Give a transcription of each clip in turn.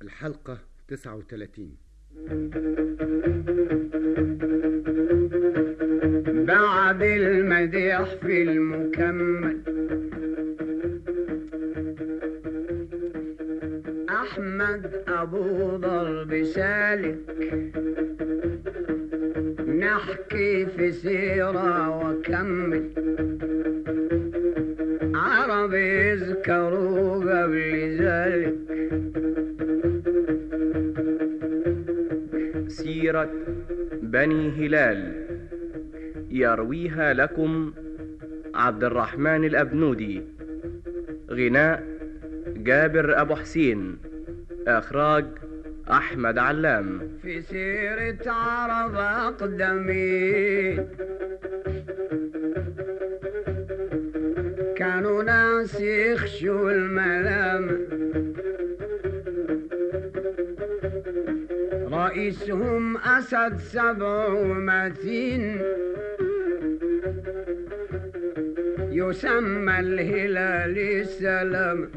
الحلقة 39 بعد المديح في المكمل أحمد أبو ضرب سالك نحكي في سيرة وكمل عرب يذكروا قبل ذلك سيرة بني هلال يرويها لكم عبد الرحمن الأبنودي غناء جابر أبو حسين إخراج أحمد علام في سيرة عرب أقدمين كانوا ناس يخشوا الملام رئيسهم أسد سبع ومتين يسمى الهلال السلام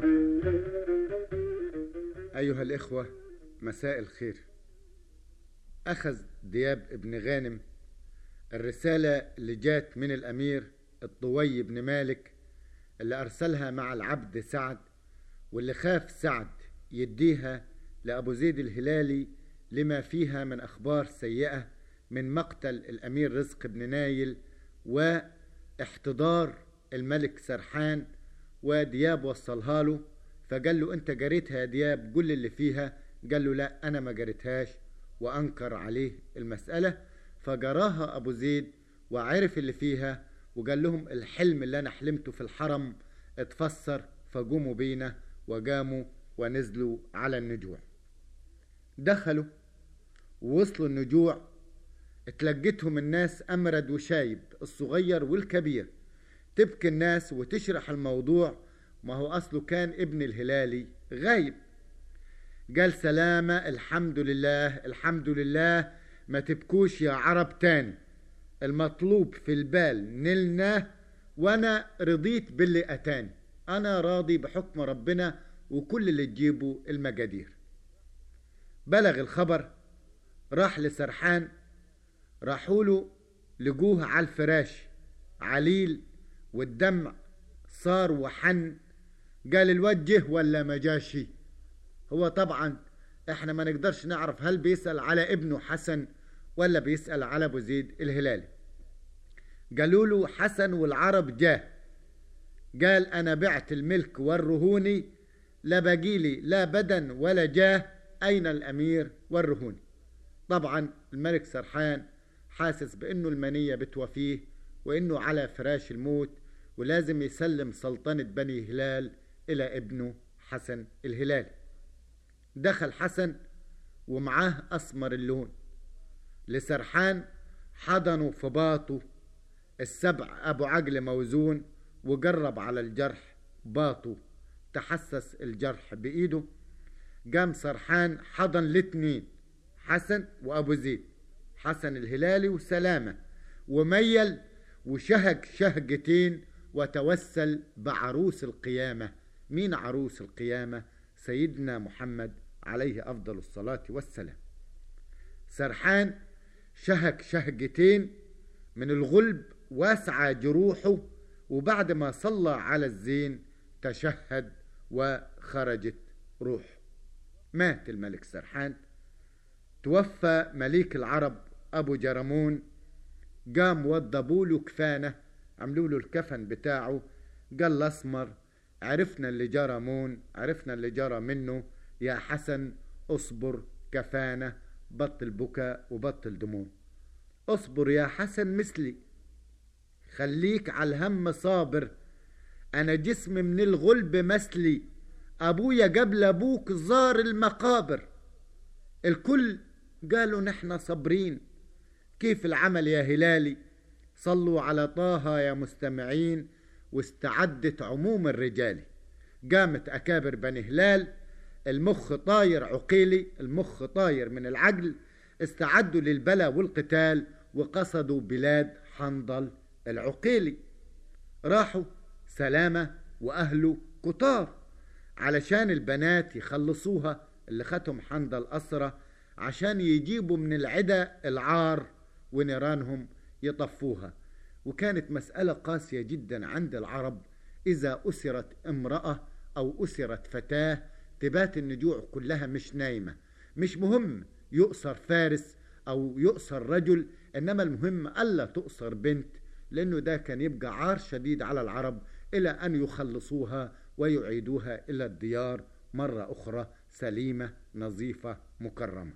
أيها الإخوة مساء الخير أخذ دياب ابن غانم الرسالة اللي جات من الأمير الطوي بن مالك اللي أرسلها مع العبد سعد واللي خاف سعد يديها لأبو زيد الهلالي لما فيها من أخبار سيئة من مقتل الأمير رزق بن نايل واحتضار الملك سرحان ودياب وصلها له فقال له انت جريتها يا دياب قول اللي فيها قال له لا انا ما جريتهاش وانكر عليه المسألة فجراها ابو زيد وعرف اللي فيها وقال لهم الحلم اللي انا حلمته في الحرم اتفسر فقوموا بينا وقاموا ونزلوا على النجوع دخلوا ووصلوا النجوع اتلقتهم الناس امرد وشايب الصغير والكبير تبكي الناس وتشرح الموضوع ما هو أصله كان ابن الهلالي غايب قال سلامة الحمد لله الحمد لله ما تبكوش يا عرب تاني المطلوب في البال نلنا وانا رضيت باللي اتاني انا راضي بحكم ربنا وكل اللي تجيبه المجادير بلغ الخبر راح لسرحان راحوا له لقوه على الفراش عليل والدمع صار وحن قال الوجه ولا ما جاشي هو طبعا احنا ما نقدرش نعرف هل بيسأل على ابنه حسن ولا بيسأل على ابو زيد الهلالي قالوا له حسن والعرب جاه قال انا بعت الملك والرهوني لا بقيلي لا بدن ولا جاه اين الامير والرهوني طبعا الملك سرحان حاسس بانه المنية بتوفيه وانه على فراش الموت ولازم يسلم سلطنة بني هلال إلى ابنه حسن الهلالي دخل حسن ومعاه أسمر اللون لسرحان حضنوا في باطه السبع أبو عجل موزون وجرب على الجرح باطه تحسس الجرح بإيده قام سرحان حضن الاتنين حسن وأبو زيد حسن الهلالي وسلامة وميل وشهق شهقتين وتوسل بعروس القيامة مين عروس القيامة سيدنا محمد عليه أفضل الصلاة والسلام سرحان شهك شهقتين من الغلب واسعى جروحه وبعد ما صلى على الزين تشهد وخرجت روحه مات الملك سرحان توفى مليك العرب أبو جرمون قام وضبوا له كفانه عملوا له الكفن بتاعه قال الاسمر عرفنا اللي جرى مون عرفنا اللي جرى منه يا حسن اصبر كفانه بطل بكاء وبطل دموع اصبر يا حسن مثلي خليك على الهم صابر انا جسم من الغلب مثلي ابويا قبل ابوك زار المقابر الكل قالوا نحن صابرين كيف العمل يا هلالي صلوا على طه يا مستمعين واستعدت عموم الرجال قامت أكابر بني هلال المخ طاير عقيلي المخ طاير من العقل استعدوا للبلا والقتال وقصدوا بلاد حنظل العقيلي راحوا سلامة وأهله كتار علشان البنات يخلصوها اللي خدهم حنظل أسرة عشان يجيبوا من العدا العار ونيرانهم يطفوها وكانت مسألة قاسية جدا عند العرب إذا أسرت امرأة أو أسرت فتاة تبات النجوع كلها مش نايمة مش مهم يؤسر فارس أو يؤسر رجل إنما المهم ألا تؤسر بنت لأنه ده كان يبقى عار شديد على العرب إلى أن يخلصوها ويعيدوها إلى الديار مرة أخرى سليمة نظيفة مكرمة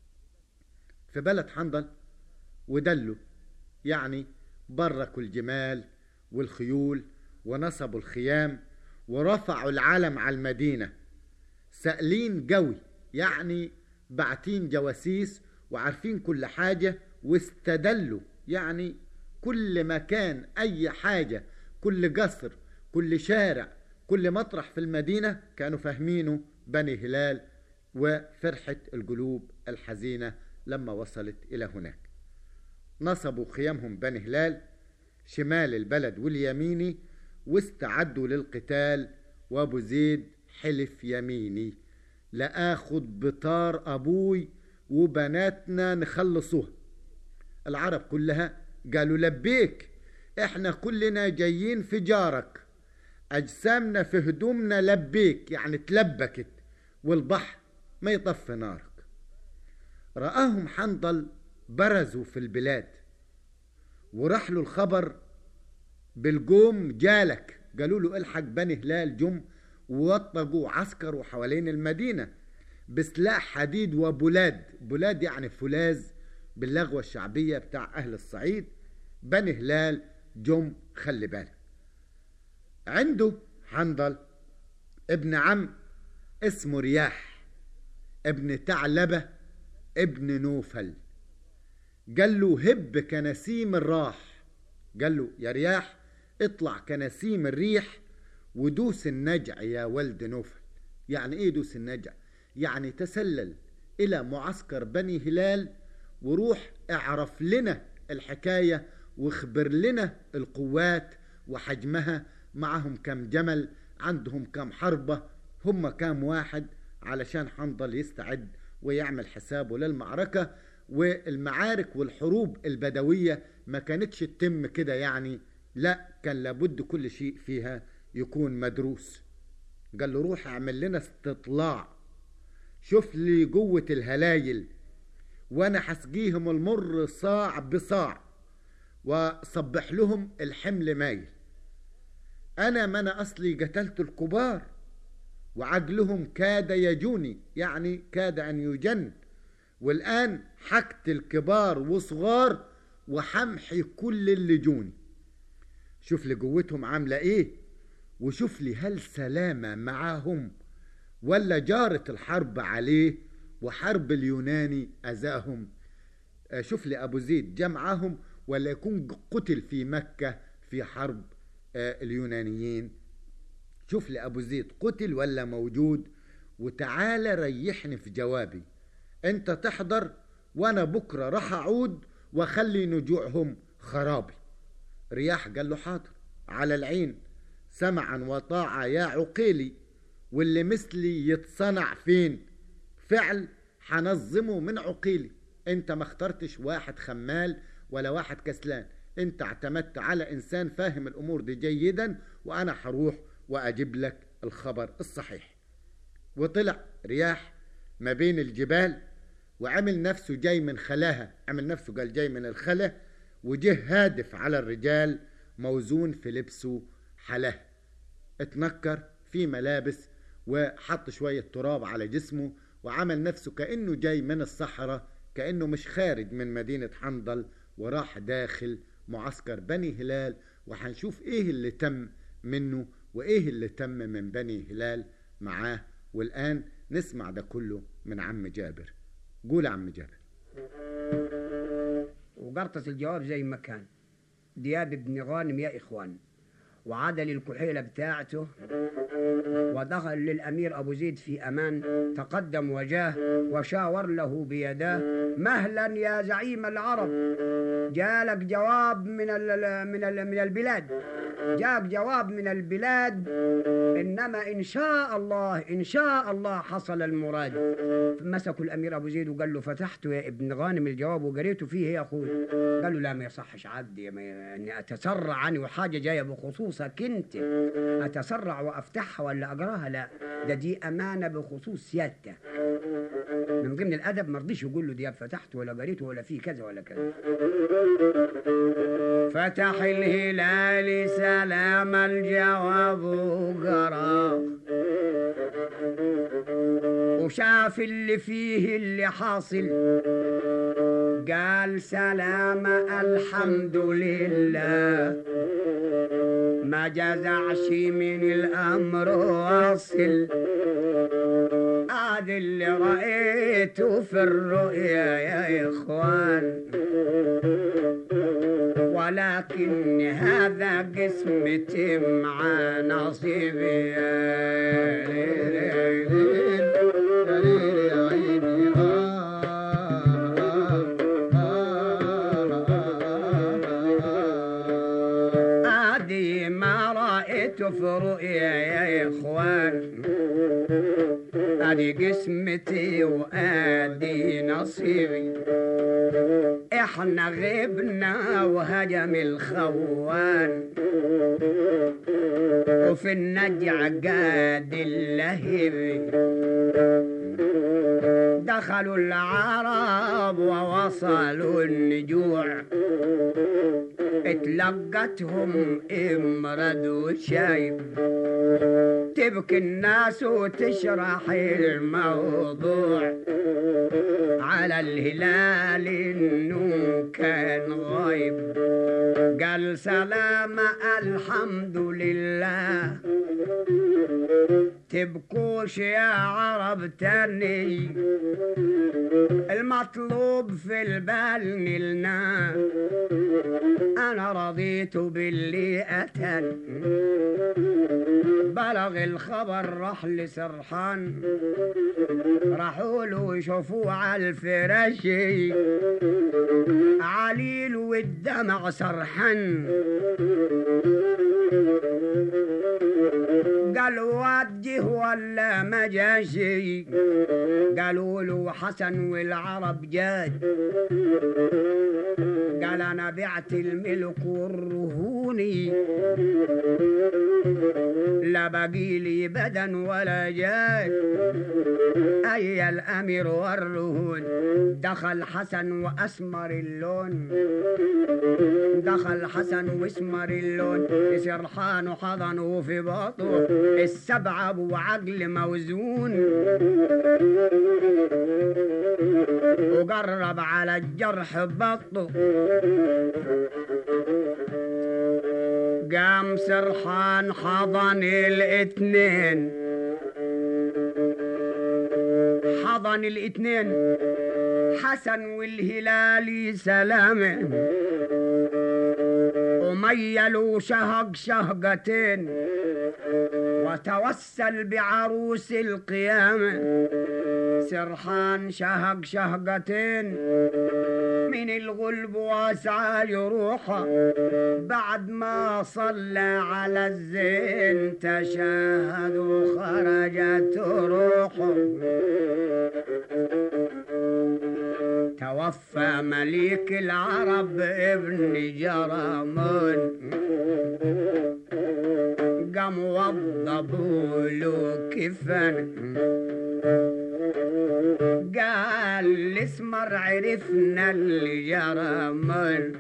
في بلد حنظل ودلوا يعني بركوا الجمال والخيول ونصبوا الخيام ورفعوا العلم على المدينة سائلين قوي يعني باعتين جواسيس وعارفين كل حاجة واستدلوا يعني كل مكان أي حاجة كل قصر كل شارع كل مطرح في المدينة كانوا فاهمينه بني هلال وفرحة القلوب الحزينة لما وصلت إلى هناك نصبوا خيامهم بني هلال شمال البلد واليميني واستعدوا للقتال وابو زيد حلف يميني لآخد بطار أبوي وبناتنا نخلصوها العرب كلها قالوا لبيك احنا كلنا جايين في جارك أجسامنا في هدومنا لبيك يعني تلبكت والبحر ما يطفي نارك رآهم حنظل برزوا في البلاد وراح له الخبر بالجوم جالك قالوا له الحق بني هلال جم ووطقوا عسكروا حوالين المدينة بسلاح حديد وبلاد بلاد يعني فولاذ باللغوة الشعبية بتاع أهل الصعيد بني هلال جم خلي بالك عنده حنظل ابن عم اسمه رياح ابن ثعلبة ابن نوفل قال له هب كنسيم الراح قال له يا رياح اطلع كنسيم الريح ودوس النجع يا ولد نوفل يعني ايه دوس النجع يعني تسلل الى معسكر بني هلال وروح اعرف لنا الحكاية واخبر لنا القوات وحجمها معهم كم جمل عندهم كم حربة هم كام واحد علشان حنظل يستعد ويعمل حسابه للمعركة والمعارك والحروب البدوية ما كانتش تتم كده يعني لا كان لابد كل شيء فيها يكون مدروس قال له روح اعمل لنا استطلاع شوف لي قوة الهلايل وانا حسقيهم المر صاع بصاع وصبح لهم الحمل مايل انا ما انا اصلي قتلت الكبار وعقلهم كاد يجوني يعني كاد ان يجن والان حكت الكبار وصغار وحمحي كل اللي جوني شوف لي قوتهم عامله ايه وشوف لي هل سلامه معاهم ولا جارت الحرب عليه وحرب اليوناني اذاهم شوف لي ابو زيد جمعهم ولا يكون قتل في مكه في حرب اليونانيين شوف لي ابو زيد قتل ولا موجود وتعالى ريحني في جوابي انت تحضر وانا بكره راح اعود واخلي نجوعهم خرابي رياح قال له حاضر على العين سمعا وطاعة يا عقيلي واللي مثلي يتصنع فين فعل حنظمه من عقيلي انت ما اخترتش واحد خمال ولا واحد كسلان انت اعتمدت على انسان فاهم الامور دي جيدا وانا حروح واجيب لك الخبر الصحيح وطلع رياح ما بين الجبال وعمل نفسه جاي من خلاها عمل نفسه قال جاي من الخلا وجه هادف على الرجال موزون في لبسه حله اتنكر في ملابس وحط شوية تراب على جسمه وعمل نفسه كأنه جاي من الصحراء كأنه مش خارج من مدينة حنظل وراح داخل معسكر بني هلال وحنشوف ايه اللي تم منه وايه اللي تم من بني هلال معاه والآن نسمع ده كله من عم جابر قول عم جابر وقرطس الجواب زي ما كان دياب بن غانم يا إخوان وعاد للكحيلة بتاعته ودخل للأمير أبو زيد في أمان تقدم وجاه وشاور له بيداه مهلا يا زعيم العرب جالك جواب من ال من ال من البلاد جاك جواب من البلاد انما ان شاء الله ان شاء الله حصل المراد مسكوا الامير ابو زيد وقال له فتحته يا ابن غانم الجواب وقريته فيه يا اخوي قال له لا ما يصحش عبدي ما اني اتسرع عني وحاجه جايه بخصوصك انت اتسرع وافتحها ولا اقراها لا ده دي امانه بخصوص سيادتك من ضمن الادب ما رضيش يقول له دياب فتحته ولا قريته ولا فيه كذا ولا كذا فتح الهلال سلام الجواب وقرا وشاف اللي فيه اللي حاصل قال سلام الحمد لله ما جزعش من الامر واصل هذا اللي رأيته في الرؤيا يا إخوان ولكن هذا قسمتي مع نصيبي هذه ما رأيته في رؤيا يا إخوان ادي قسمتي وادي نصيبي احنا غبنا وهجم الخوان وفي النجع قاد اللهبي دخلوا العرب ووصلوا النجوع اتلقتهم امرد وشايب تبكي الناس وتشرح الموضوع على الهلال انه كان غايب قال سلام الحمد لله تبكوش يا عرب تاني المطلوب في البال نلنا انا رضيت باللي اتن بلغ الخبر راح لسرحان راحوا له يشوفوه على الفراش عليل والدمع سرحان قال وجه ولا ما جاشي قالوا له حسن والعرب جاد قال انا بعت الملك والرهوني لا بقي لي بدن ولا جاد اي الامير والرهون دخل حسن واسمر اللون دخل حسن واسمر اللون سرحان وحضنه في بطنه السبعة ابو عقل موزون وقرب على الجرح بطه قام سرحان حضن الاثنين حضن الاثنين حسن والهلالي سلامه وميلوا شهق شهقتين وتوسل بعروس القيامة سرحان شهق شهقتين من الغلب واسعى جروحه بعد ما صلى على الزين تشهد وخرجت روحه توفى مليك العرب ابن جرامون قام وضبوا له كفن قال الاسمر عرفنا اللي جرى من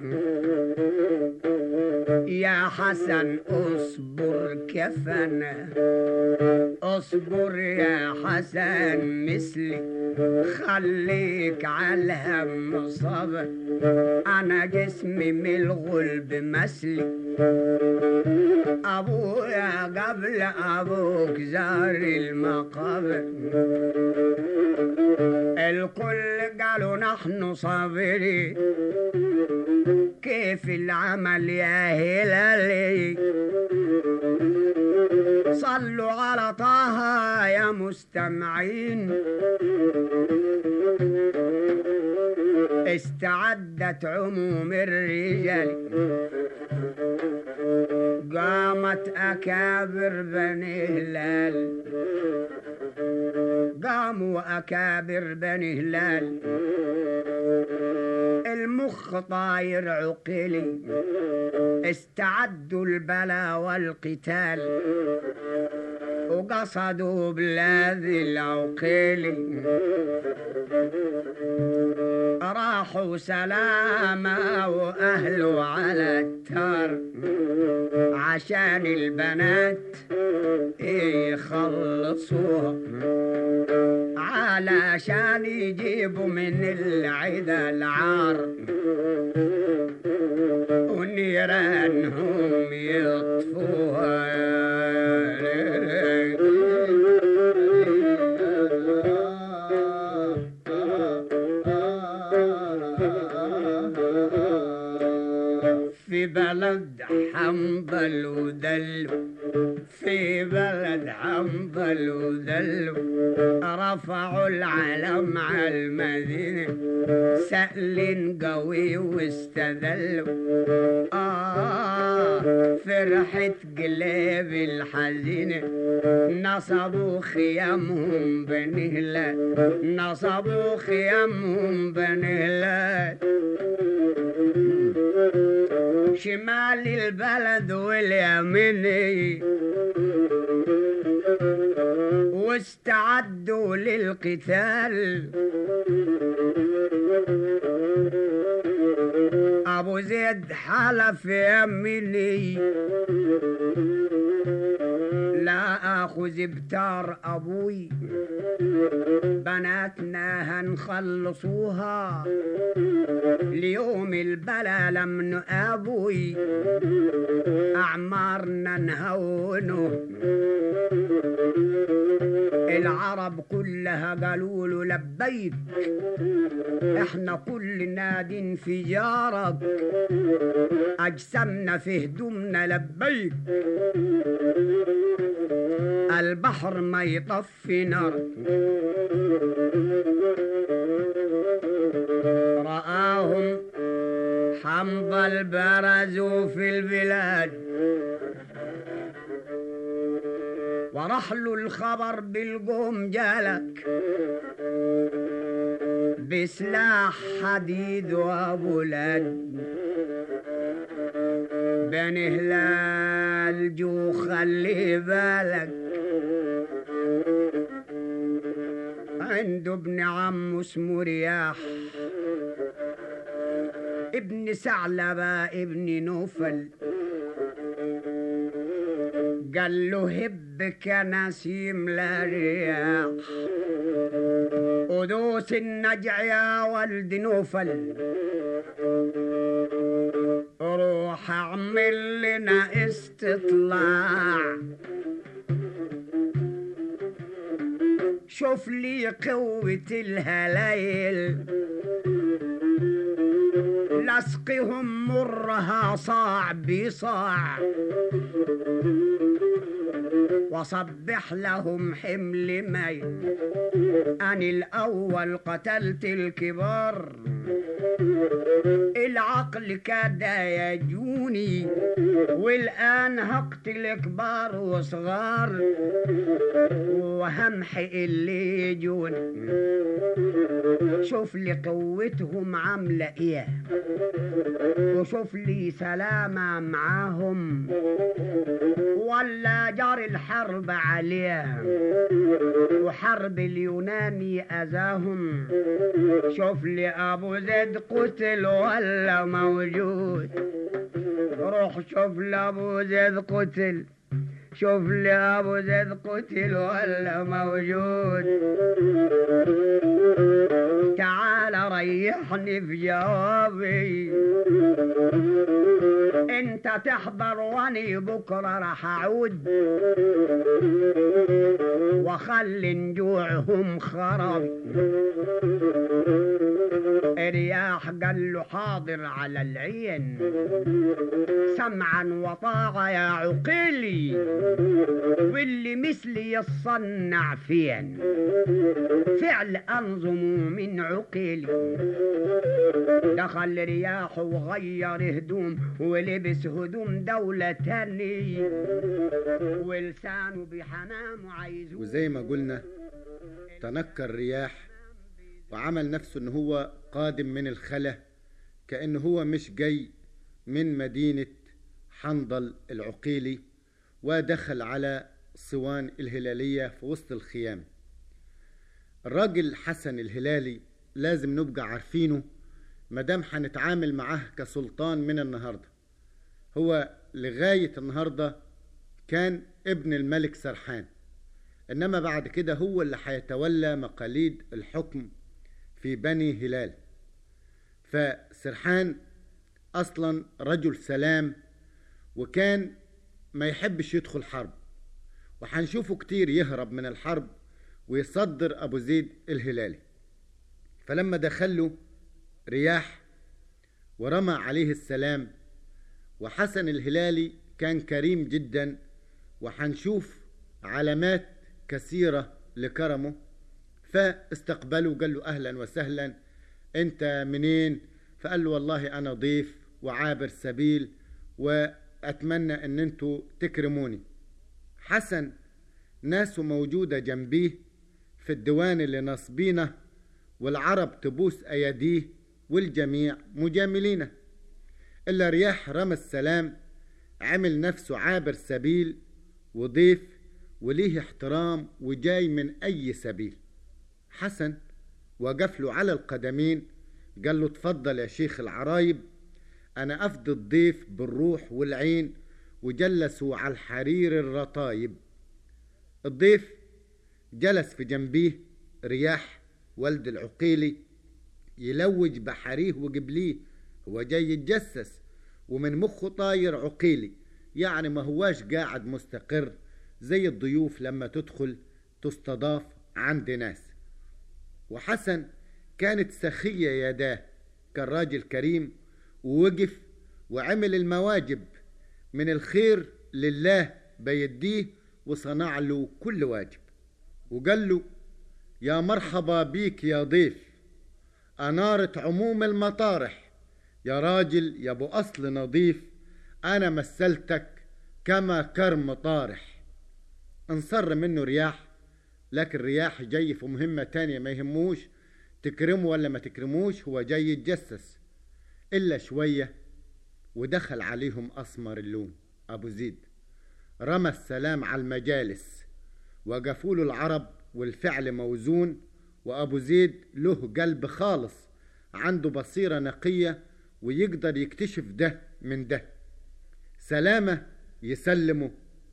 يا حسن اصبر كفن اصبر يا حسن مثلي خليك على الهم صبر انا جسمي من الغلب مسلي ابويا قبل ابوك زار المقابر الكل قالوا نحن صابرين كيف العمل يا هلالي صلوا على طه يا مستمعين استعدت عموم الرجال قامت أكابر بني هلال قاموا أكابر بني هلال المخ طاير عقلي استعدوا البلا والقتال وقصدوا بلاد العقيل راحوا سلامة وأهله على التار عشان البنات يخلصوها علشان يجيبوا من العدا العار ونيرانهم يطفوها في بلد حنظل ودل في بلد حنظل ودل رفعوا العلم على المدينة سأل قوي واستذلوا آه فرحة قلب الحزينة نصبوا خيامهم بنهلة نصبوا خيامهم بنهلة شمال البلد واليميني واستعدوا للقتال ابو زيد حلف يميني لا اخذ بتار ابوي بناتنا هنخلصوها ليوم البلا لم ابوي اعمارنا نهونه العرب كلها قالوا له لبيك احنا كل ناد في جارك اجسامنا في هدومنا لبيك البحر ما يطفي نار رآهم حنظل برزوا في البلاد ورحلوا الخبر بالقوم جالك بسلاح حديد وابولاد بني هلال جو خلي بالك عنده ابن عم اسمه رياح ابن ثعلبة ابن نوفل قال له هبك نسيم لا رياح ودوس النجع يا ولد نوفل روح اعمل لنا استطلاع شوف لي قوة الهلايل لسقهم مرها صاع بصاع وصبح لهم حمل مي أنا الأول قتلت الكبار العقل كاد يجوني والآن هقتل كبار وصغار وهمحي اللي يجوني شوف لي قوتهم عاملة ايه وشوف لي سلامة معاهم ولا جار الحرب عليهم وحرب اليوناني أذاهم شوف لي أبو زيد قتل ولا موجود روح شوف لأبو زيد قتل شوف لي أبو زيد قتل ولا موجود تعال ريحني في جوابي انت تحضر واني بكره راح اعود وخلي نجوعهم خرب رياح قال له حاضر على العين سمعا وطاعة يا عقيلي واللي مثلي يصنع فين فعل أنظم من عقيلي دخل رياح وغير هدوم ولبس هدوم دولة تاني ولسانه بحمام عايزه وزي ما قلنا تنكر الرياح وعمل نفسه ان هو قادم من الخلا كأنه هو مش جاي من مدينة حنظل العقيلي ودخل على صوان الهلالية في وسط الخيام الراجل حسن الهلالي لازم نبقى عارفينه مدام هنتعامل معاه كسلطان من النهارده هو لغاية النهارده كان ابن الملك سرحان انما بعد كده هو اللي هيتولى مقاليد الحكم في بني هلال فسرحان اصلا رجل سلام وكان ما يحبش يدخل حرب وهنشوفه كتير يهرب من الحرب ويصدر ابو زيد الهلالي فلما دخله رياح ورمى عليه السلام وحسن الهلالي كان كريم جدا وحنشوف علامات كثيرة لكرمه فاستقبله قال له أهلا وسهلا أنت منين فقال له والله أنا ضيف وعابر سبيل وأتمنى أن أنتوا تكرموني حسن ناسه موجودة جنبيه في الديوان اللي نصبينه والعرب تبوس أيديه والجميع مجاملينه إلا رياح رمى السلام عمل نفسه عابر سبيل وضيف وليه احترام وجاي من أي سبيل حسن وقف له على القدمين قال له تفضل يا شيخ العرايب أنا أفضي الضيف بالروح والعين وجلسوا على الحرير الرطايب الضيف جلس في جنبيه رياح ولد العقيلي يلوج بحريه وقبليه هو جاي يتجسس ومن مخه طاير عقيلي يعني ما هواش قاعد مستقر زي الضيوف لما تدخل تستضاف عند ناس وحسن كانت سخية يداه كان راجل كريم ووقف وعمل المواجب من الخير لله بيديه وصنع له كل واجب وقال له يا مرحبا بيك يا ضيف أنارة عموم المطارح يا راجل يا ابو أصل نظيف أنا مثلتك كما كرم طارح انصر منه رياح لكن رياح جاي في مهمة تانية ما يهموش تكرمه ولا ما تكرموش هو جاي يتجسس إلا شوية ودخل عليهم أسمر اللون أبو زيد رمى السلام على المجالس وقفوا له العرب والفعل موزون وأبو زيد له قلب خالص عنده بصيرة نقية ويقدر يكتشف ده من ده سلامة يسلمه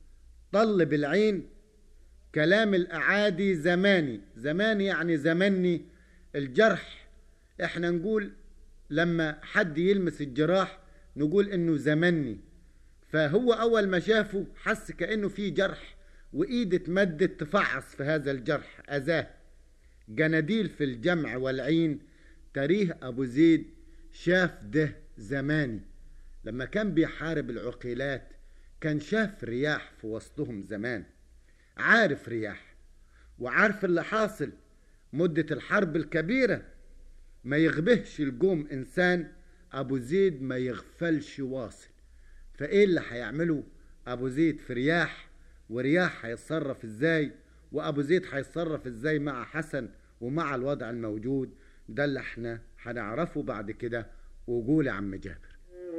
طل بالعين كلام الأعادي زماني زماني يعني زمني الجرح احنا نقول لما حد يلمس الجراح نقول انه زمني فهو اول ما شافه حس كانه في جرح وايده اتمدت تفعص في هذا الجرح اذاه جناديل في الجمع والعين تاريه ابو زيد شاف ده زماني لما كان بيحارب العقيلات كان شاف رياح في وسطهم زمان عارف رياح وعارف اللي حاصل مدة الحرب الكبيرة ما يغبهش الجوم إنسان أبو زيد ما يغفلش واصل فإيه اللي هيعمله أبو زيد في رياح ورياح هيتصرف إزاي وأبو زيد هيتصرف إزاي مع حسن ومع الوضع الموجود ده اللي احنا هنعرفه بعد كده وقول يا عم جابر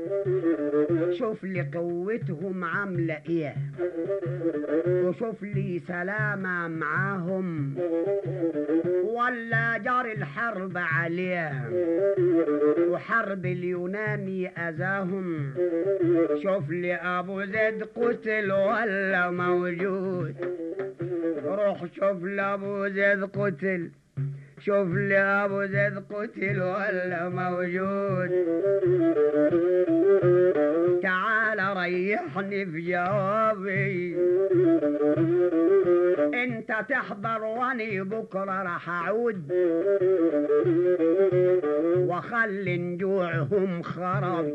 شوف لي قوتهم عاملة ايه وشوف لي سلامة معاهم ولا جار الحرب عليهم وحرب اليوناني أذاهم شوف لي أبو زيد قتل ولا موجود روح شوف لأبو زيد قتل شوف لي ابو زيد قتل ولا موجود تعال ريحني في جوابي انت تحضر واني بكره راح اعود وخلي نجوعهم خرب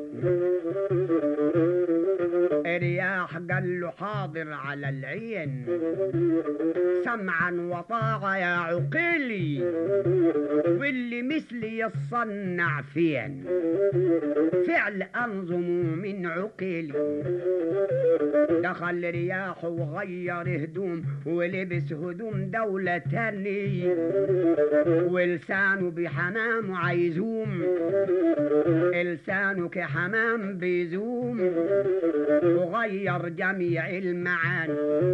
رياح قال له حاضر على العين سمعا وطاعة يا عقيلي واللي مثلي يصنع فين فعل أنظم من عقيلي دخل رياح وغير هدوم ولبس هدوم دولة تاني ولسانه بحمام عايزوم لسانه كحمام بيزوم وغير جميع المعاني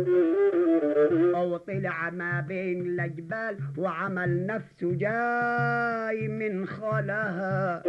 وطلع ما بين الجبال وعمل نفسه جاي من خلها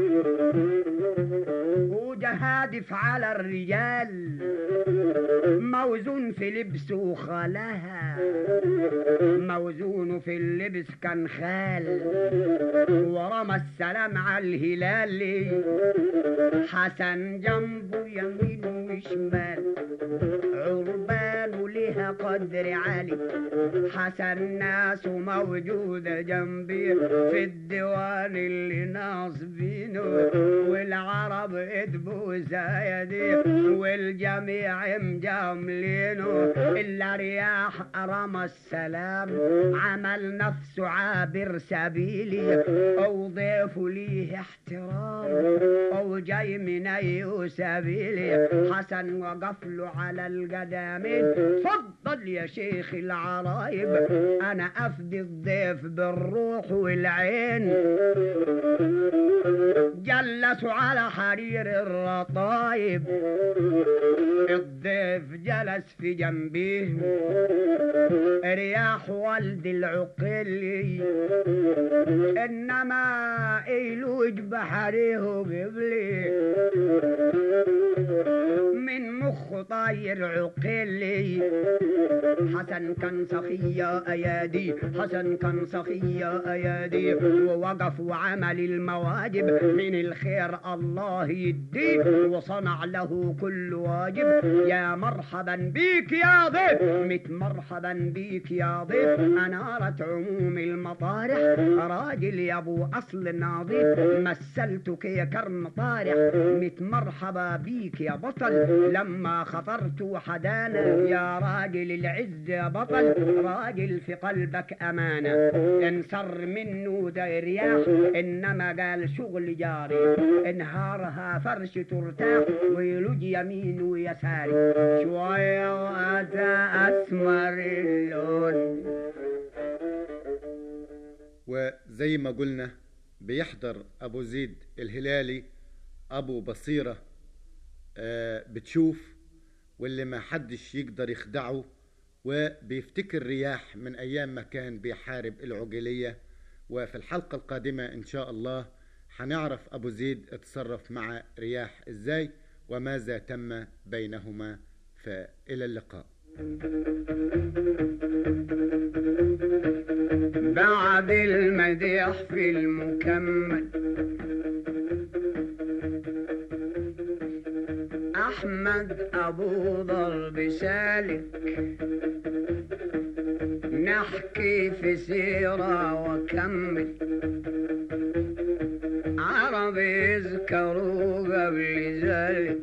وجهادف على الرجال موزون في لبسه خلها موزون في اللبس كان خال ورمى السلام على الهلال حسن جنبه يمين وشمال عربان لها قدر عالي حسن ناس موجودة جنبي في الديوان اللي ناصبينه والعرب ادبوا زايدي والجميع مجاملينه إلا رياح رمى السلام عمل نفسه عابر سبيلي أو ضيف ليه احترام أو جاي من أي سبيلي حسن وقف له على القدامين تفضل يا شيخ العرايب أنا أفدي الضيف بالروح والعين جلسوا على حرير الرطايب الضيف جلس في جنبيه رياح والد العقلي انما ايلوج بحريه قبلي من مخ طاير عقلي حسن كان سخية ايادي حسن كان سخية ايادي ووقف وعمل المواجب من الخير الله يديه وصنع له كل واجب يا مرحبا بيك يا ضيف مت مرحبا بيك يا ضيف أنارت عموم المطارح راجل يا أبو أصل ناظيف مثلتك يا كرم طارح مت مرحبا بيك يا بطل لما خطرت وحدانا يا راجل العز يا بطل راجل في قلبك أمانة انصر منه ده رياح إنما قال شغل جاري انهارها فرش ترتاح ويلج يمين ويساري شوية وأتى أسمر اللون وزي ما قلنا بيحضر أبو زيد الهلالي أبو بصيرة آه، بتشوف واللي ما حدش يقدر يخدعه وبيفتكر رياح من أيام ما كان بيحارب العجلية وفي الحلقة القادمة إن شاء الله هنعرف أبو زيد اتصرف مع رياح إزاي وماذا تم بينهما فإلى اللقاء بعد المديح في المكمل أحمد أبو ضرب سالك نحكي في سيرة وكمل عرب يذكروا قبل ذلك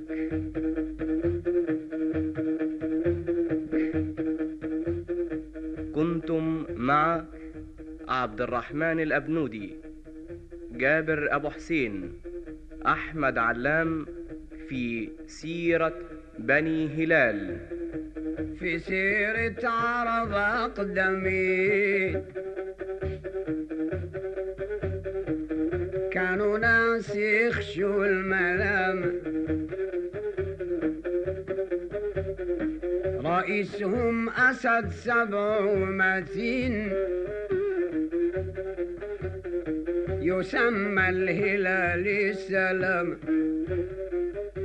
كنتم مع عبد الرحمن الأبنودي جابر أبو حسين أحمد علام في سيرة بني هلال في سيرة عرب أقدمين كانوا ناس يخشوا الملام رئيسهم أسد سبع ومتين يسمى الهلال السلام